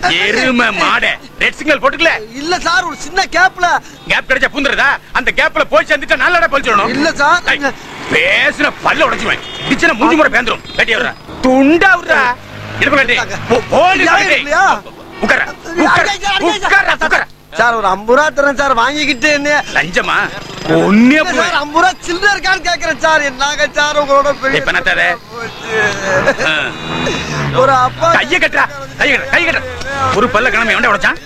எருமை மாட red signal போட்டுக்கல இல்ல சார் ஒரு சின்ன கேப்ல கேப் கிடைச்சா பூந்துறதா அந்த கேப்ல போய் சேர்ந்துட்டு நல்லடா பழிச்சிடணும் இல்ல சார். ஐய், பேசுன பல்ல உடைச்சுவேன் கிச்சன மூஞ்சி முறை பேந்துரும் கட்டி விடுறா துண்டா விடுறா இடுப்பு கட்டி போ- போலீஸ் யாரும் கட்டி. இல்லையா? உட்கார உட்கார உட்கார உட்கார சார் ஒரு ஐம்பது ரூபா தரேன் சார் வாங்கிக்கிட்டு என்ன லஞ்சமா ஒன்னே இல்ல சார் ஐம்பது ரூபா சில்லற இருக்கான்னு கேக்குறேன் சார் என்னங்க சார் உங்களோட பெரிய இப்ப என்ன தர? ஒரு அப்பா கைய கட்டுறா கைய கட்டுறா கைய கட்டுறா ஒரு பல்ல கிழமை எவன்டா உடைச்சான்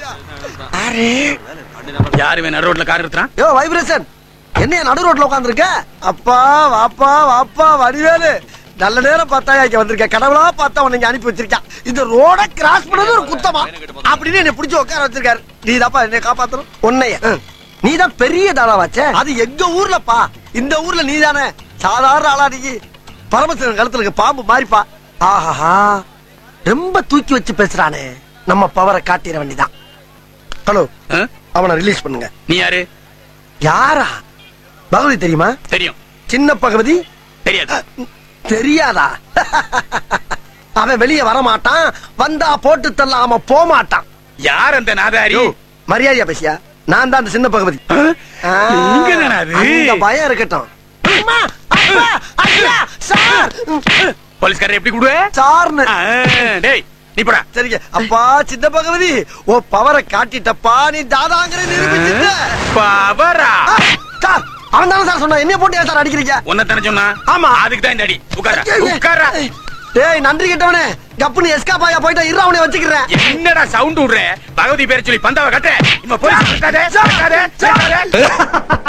யாரு வேணும் நடு ரோட்ல கார் நிறுத்துறான் யோ வைப்ரேஷன் என்ன நடு ரோட்ல உட்காந்துருக்க அப்பா வாப்பா வாப்பா வடிவேலு நல்ல நேரம் பார்த்தா இங்க வந்திருக்க கடவுளா பார்த்தா உன்னை இங்க அனுப்பி வச்சிருக்கான் இந்த ரோட கிராஸ் பண்ணது ஒரு குத்தமா அப்படின்னு என்ன பிடிச்சு உட்கார வச்சிருக்காரு நீ தாப்பா என்னை காப்பாத்தணும் உன்னைய நீ தான் பெரிய தாளாவாச்சே அது எங்க ஊர்லப்பா இந்த ஊர்ல நீ தானே சாதாரண ஆளா நீ பரமசிவன் கழுத்துல இருக்க பாம்பு மாறிப்பா ஆஹா ரொம்ப தூக்கி வச்சு பேசுறானே நம்ம பவரை காட்டிட வேண்டிதான் ஹலோ ஆ? அவனை ரிலீஸ் பண்ணுங்க நீ யாரு யாரா பகவதி தெரியுமா தெரியும் சின்ன பகவதி தெரியாது தெரியாதா அவன் வெளியே வர மாட்டான் வந்தா போட்டு தள்ளாம போக மாட்டான் யார் அந்த நாதாரி யோ, மரியாதையா பேசியா நான் தான் அந்த சின்ன பகவதி ஆ? ஆ, நீங்க தானா அது? அந்த பயம் இருக்கட்டும் அம்மா, அப்பா, ஐயா, சார் போலீஸ்காரர் எப்படி கூடுவே சார்னு டேய் நீ போடா சரிங்க அப்பா சின்ன பகவதி ஓ பவரை காட்டிட்டப்பா நீ தாதாங்கிற நிரூபிச்சுட்ட பவரா ஆ, சார் அவன் தானே சார் சொன்னா என்ன போட்டு ஏன் சார் அடிக்கிறீங்க உன்ன தானே சொன்னா ஆமா. அதுக்கு தான் இந்த அடி உட்கார உட்கார டேய் நன்றி கெட்டவனே கப்புனு எஸ்கா பாயா போயிட்டா இரு அவனை வச்சுக்கிறேன் என்னடா சவுண்ட் விடுற பகவதி பேரை சொல்லி பந்தாவை கட்ட இவன் போய்